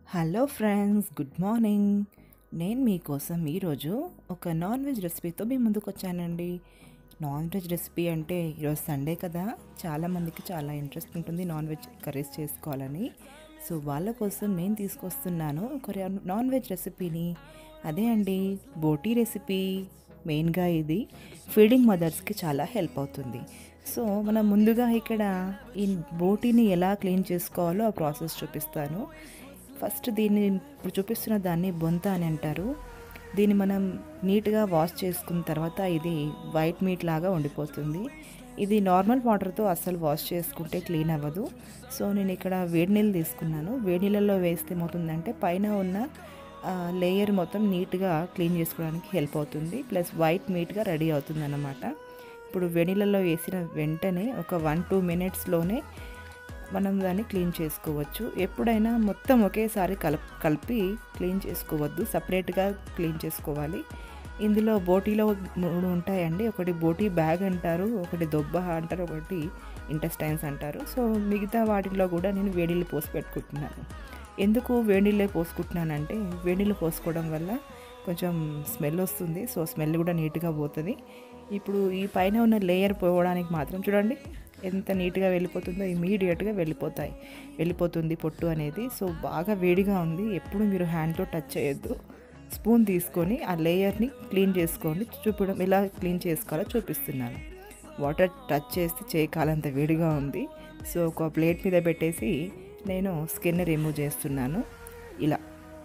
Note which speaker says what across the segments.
Speaker 1: hello friends good morning నేను మీకోసం ఈరోజు ఒక నాన్ వెజ్ రెసిపీతో మీ ముందుకు వచ్చానండి నాన్ వెజ్ రెసిపీ అంటే ఈరోజు సండే కదా చాలామందికి చాలా ఇంట్రెస్ట్ ఉంటుంది నాన్ వెజ్ కర్రీస్ చేసుకోవాలని సో వాళ్ళ కోసం నేను తీసుకొస్తున్నాను ఒక నాన్ వెజ్ రెసిపీని అదే అండి బోటీ రెసిపీ మెయిన్గా ఇది ఫీడింగ్ మదర్స్కి చాలా హెల్ప్ అవుతుంది సో మనం ముందుగా ఇక్కడ ఈ బోటీని ఎలా క్లీన్ చేసుకోవాలో ఆ ప్రాసెస్ చూపిస్తాను ఫస్ట్ దీన్ని ఇప్పుడు చూపిస్తున్న దాన్ని బొంత అని అంటారు దీన్ని మనం నీట్గా వాష్ చేసుకున్న తర్వాత ఇది వైట్ మీట్ లాగా ఉండిపోతుంది ఇది నార్మల్ వాటర్తో అస్సలు వాష్ చేసుకుంటే క్లీన్ అవ్వదు సో నేను ఇక్కడ వేడి నీళ్ళు తీసుకున్నాను వేడి నీళ్ళలో వేస్తే ఏమవుతుందంటే పైన ఉన్న లేయర్ మొత్తం నీట్గా క్లీన్ చేసుకోవడానికి హెల్ప్ అవుతుంది ప్లస్ వైట్ మీట్గా రెడీ అవుతుంది అన్నమాట ఇప్పుడు వెనీలలో వేసిన వెంటనే ఒక వన్ టూ మినిట్స్లోనే మనం దాన్ని క్లీన్ చేసుకోవచ్చు ఎప్పుడైనా మొత్తం ఒకేసారి కలప్ కలిపి క్లీన్ చేసుకోవద్దు సపరేట్గా క్లీన్ చేసుకోవాలి ఇందులో బోటీలో మూడు ఉంటాయండి ఒకటి బోటీ బ్యాగ్ అంటారు ఒకటి దొబ్బ అంటారు ఒకటి ఇంటెస్టైన్స్ అంటారు సో మిగతా వాటిలో కూడా నేను వేడిళ్ళు పోసి పెట్టుకుంటున్నాను ఎందుకు వేడిళ్ళే పోసుకుంటున్నానంటే వేడిళ్ళు పోసుకోవడం వల్ల కొంచెం స్మెల్ వస్తుంది సో స్మెల్ కూడా నీట్గా పోతుంది ఇప్పుడు ఈ పైన ఉన్న లేయర్ పోవడానికి మాత్రం చూడండి ఎంత నీట్గా వెళ్ళిపోతుందో ఇమీడియట్గా వెళ్ళిపోతాయి వెళ్ళిపోతుంది పొట్టు అనేది సో బాగా వేడిగా ఉంది ఎప్పుడు మీరు హ్యాండ్తో టచ్ చేయొద్దు స్పూన్ తీసుకొని ఆ లేయర్ని క్లీన్ చేసుకోండి చూపడం ఎలా క్లీన్ చేసుకోవాలో చూపిస్తున్నాను వాటర్ టచ్ చేస్తే చేయకాలంత వేడిగా ఉంది సో ఒక ప్లేట్ మీద పెట్టేసి నేను స్కిన్ రిమూవ్ చేస్తున్నాను ఇలా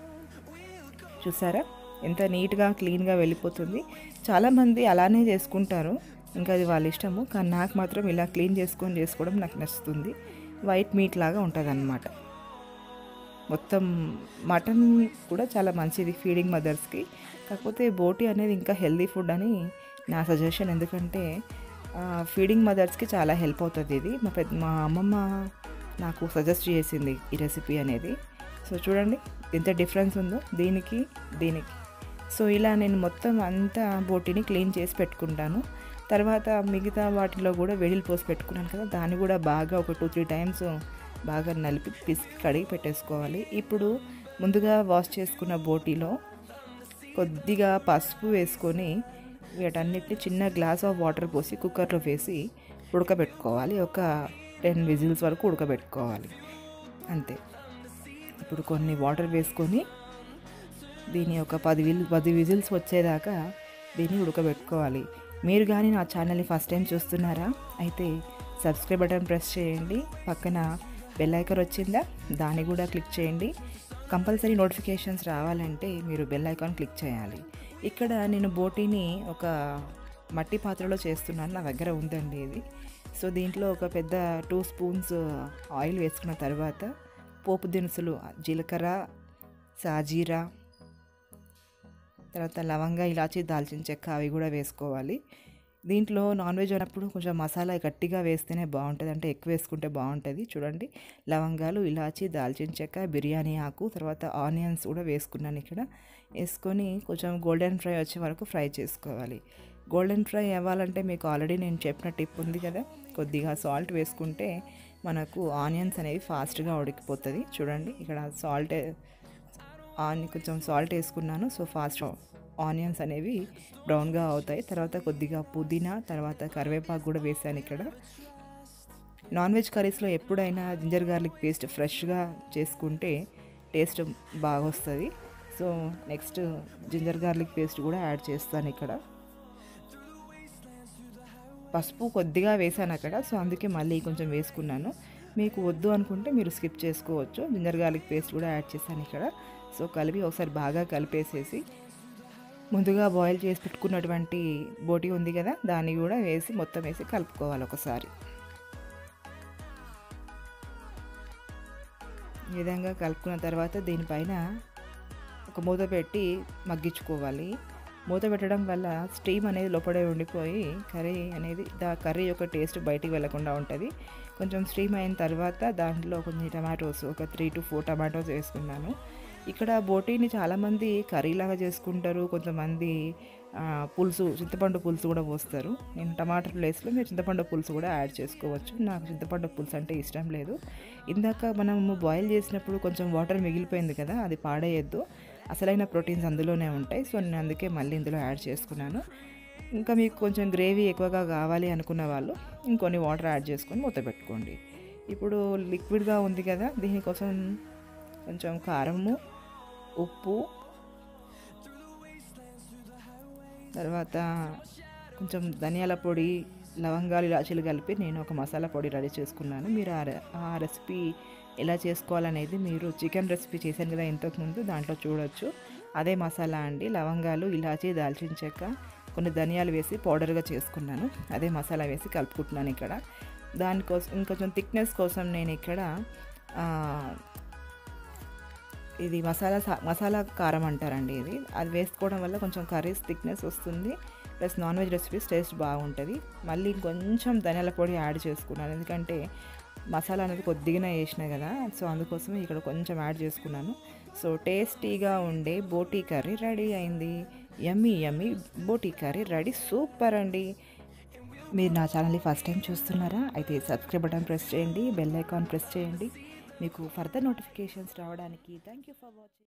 Speaker 1: చూసారా ఎంత నీట్గా క్లీన్గా వెళ్ళిపోతుంది చాలామంది అలానే చేసుకుంటారు ఇంకా అది వాళ్ళ ఇష్టము కానీ నాకు మాత్రం ఇలా క్లీన్ చేసుకొని చేసుకోవడం నాకు నచ్చుతుంది వైట్ మీట్ లాగా ఉంటుంది అన్నమాట మొత్తం మటన్ కూడా చాలా మంచిది ఫీడింగ్ మదర్స్కి కాకపోతే బోటీ అనేది ఇంకా హెల్దీ ఫుడ్ అని నా సజెషన్ ఎందుకంటే ఫీడింగ్ మదర్స్కి చాలా హెల్ప్ అవుతుంది ఇది మా పెద్ద మా అమ్మమ్మ నాకు సజెస్ట్ చేసింది ఈ రెసిపీ అనేది సో చూడండి ఎంత డిఫరెన్స్ ఉందో దీనికి దీనికి సో ఇలా నేను మొత్తం అంతా బోటీని క్లీన్ చేసి పెట్టుకుంటాను తర్వాత మిగతా వాటిలో కూడా వేడిలు పోసి పెట్టుకున్నాను కదా దాన్ని కూడా బాగా ఒక టూ త్రీ టైమ్స్ బాగా నలిపి పిసికి కడిగి పెట్టేసుకోవాలి ఇప్పుడు ముందుగా వాష్ చేసుకున్న బోటీలో కొద్దిగా పసుపు వేసుకొని వీటన్నిటిని చిన్న గ్లాస్ ఆఫ్ వాటర్ పోసి కుక్కర్లో వేసి ఉడకబెట్టుకోవాలి ఒక టెన్ విజిల్స్ వరకు ఉడకబెట్టుకోవాలి అంతే ఇప్పుడు కొన్ని వాటర్ వేసుకొని దీని ఒక పది విల్ పది విజిల్స్ వచ్చేదాకా దీన్ని ఉడకబెట్టుకోవాలి మీరు కానీ నా ఛానల్ని ఫస్ట్ టైం చూస్తున్నారా అయితే సబ్స్క్రైబ్ బటన్ ప్రెస్ చేయండి పక్కన బెల్ ఐకాన్ వచ్చిందా దాన్ని కూడా క్లిక్ చేయండి కంపల్సరీ నోటిఫికేషన్స్ రావాలంటే మీరు బెల్ ఐకాన్ క్లిక్ చేయాలి ఇక్కడ నేను బోటీని ఒక మట్టి పాత్రలో చేస్తున్నాను నా దగ్గర ఉందండి ఇది సో దీంట్లో ఒక పెద్ద టూ స్పూన్స్ ఆయిల్ వేసుకున్న తర్వాత పోపు దినుసులు జీలకర్ర సాజీరా తర్వాత లవంగా ఇలాచి దాల్చిన చెక్క అవి కూడా వేసుకోవాలి దీంట్లో నాన్ వెజ్ అన్నప్పుడు కొంచెం మసాలా గట్టిగా వేస్తేనే బాగుంటుంది అంటే ఎక్కువ వేసుకుంటే బాగుంటుంది చూడండి లవంగాలు ఇలాచి దాల్చిన చెక్క బిర్యానీ ఆకు తర్వాత ఆనియన్స్ కూడా వేసుకున్నాను ఇక్కడ వేసుకొని కొంచెం గోల్డెన్ ఫ్రై వచ్చే వరకు ఫ్రై చేసుకోవాలి గోల్డెన్ ఫ్రై అవ్వాలంటే మీకు ఆల్రెడీ నేను చెప్పిన టిప్ ఉంది కదా కొద్దిగా సాల్ట్ వేసుకుంటే మనకు ఆనియన్స్ అనేవి ఫాస్ట్గా ఉడికిపోతుంది చూడండి ఇక్కడ సాల్ట్ ఆన్ కొంచెం సాల్ట్ వేసుకున్నాను సో ఫాస్ట్ ఆనియన్స్ అనేవి బ్రౌన్గా అవుతాయి తర్వాత కొద్దిగా పుదీనా తర్వాత కరివేపాకు కూడా వేసాను ఇక్కడ నాన్ వెజ్ కర్రీస్లో ఎప్పుడైనా జింజర్ గార్లిక్ పేస్ట్ ఫ్రెష్గా చేసుకుంటే టేస్ట్ బాగా వస్తుంది so next ginger garlic paste కూడా యాడ్ చేస్తాను ఇక్కడ పసుపు కొద్దిగా వేసాను అక్కడ సో అందుకే మళ్ళీ కొంచెం వేసుకున్నాను మీకు వద్దు అనుకుంటే మీరు స్కిప్ చేసుకోవచ్చు జింజర్ గార్లిక్ పేస్ట్ కూడా యాడ్ చేశాను ఇక్కడ సో కలిపి ఒకసారి బాగా కలిపేసేసి ముందుగా బాయిల్ చేసి పెట్టుకున్నటువంటి బోటి ఉంది కదా దాన్ని కూడా వేసి మొత్తం వేసి కలుపుకోవాలి ఒకసారి ఈ విధంగా కలుపుకున్న తర్వాత దీనిపైన ఒక మూత పెట్టి మగ్గించుకోవాలి మూత పెట్టడం వల్ల స్టీమ్ అనేది లోపడే ఉండిపోయి కర్రీ అనేది దా కర్రీ యొక్క టేస్ట్ బయటికి వెళ్లకుండా ఉంటుంది కొంచెం స్టీమ్ అయిన తర్వాత దాంట్లో కొన్ని టమాటోస్ ఒక త్రీ టు ఫోర్ టమాటోస్ వేసుకున్నాను ఇక్కడ బోటీని చాలామంది కర్రీలాగా చేసుకుంటారు కొంతమంది ఆ, పులుసు చింతపండు పులుసు కూడా పోస్తారు నేను టమాటా ప్లేస్లో మీరు చింతపండు పులుసు కూడా యాడ్ చేసుకోవచ్చు నాకు చింతపండు పులుసు అంటే ఇష్టం లేదు ఇందాక మనము బాయిల్ చేసినప్పుడు కొంచెం వాటర్ మిగిలిపోయింది కదా అది పాడేయద్దు అసలైన ప్రోటీన్స్ అందులోనే ఉంటాయి సో నేను అందుకే మళ్ళీ ఇందులో యాడ్ చేసుకున్నాను ఇంకా మీకు కొంచెం గ్రేవీ ఎక్కువగా కావాలి అనుకున్న వాళ్ళు ఇంకొన్ని వాటర్ యాడ్ చేసుకొని మూత పెట్టుకోండి ఇప్పుడు లిక్విడ్గా ఉంది కదా దీనికోసం కొంచెం కారము ఉప్పు తర్వాత కొంచెం ధనియాల పొడి లవంగాలు ఇలాచీలు కలిపి నేను ఒక మసాలా పొడి రెడీ చేసుకున్నాను మీరు ఆ రె- ఆ రెసిపీ ఎలా చేసుకోవాలనేది మీరు చికెన్ రెసిపీ చేశాను కదా ఇంతకుముందు దాంట్లో చూడొచ్చు అదే మసాలా అండి లవంగాలు ఇలాచీ దాల్చిన చెక్క కొన్ని ధనియాలు వేసి పౌడర్గా చేసుకున్నాను అదే మసాలా వేసి కలుపుకుంటున్నాను ఇక్కడ దానికోసం ఇంకొంచెం థిక్నెస్ కోసం నేను ఇక్కడ ఆ, ఇది మసాలా సా- మసాలా కారం అంటారండి ఇది అది వేసుకోవడం వల్ల కొంచెం కర్రీస్ థిక్నెస్ వస్తుంది plus non veg recipes taste బాగుంటుంది మళ్ళీ కొంచెం ధనియాల పొడి యాడ్ చేసుకున్నాను ఎందుకంటే మసాలా అనేది కొద్దిగానే వేసిన కదా సో అందుకోసమే ఇక్కడ కొంచెం యాడ్ చేసుకున్నాను సో టేస్టీగా ఉండే బోటీ కర్రీ రెడీ అయింది యమ్మీ యమ్మీ బోటీ కర్రీ రెడీ సూపర్ అండి మీరు నా ఛానల్ని ఫస్ట్ టైం చూస్తున్నారా అయితే సబ్స్క్రైబ్ బటన్ ప్రెస్ చేయండి బెల్ ఐకాన్ ప్రెస్ చేయండి మీకు ఫర్దర్ నోటిఫికేషన్స్ రావడానికి థ్యాంక్ యూ ఫర్ వాచింగ్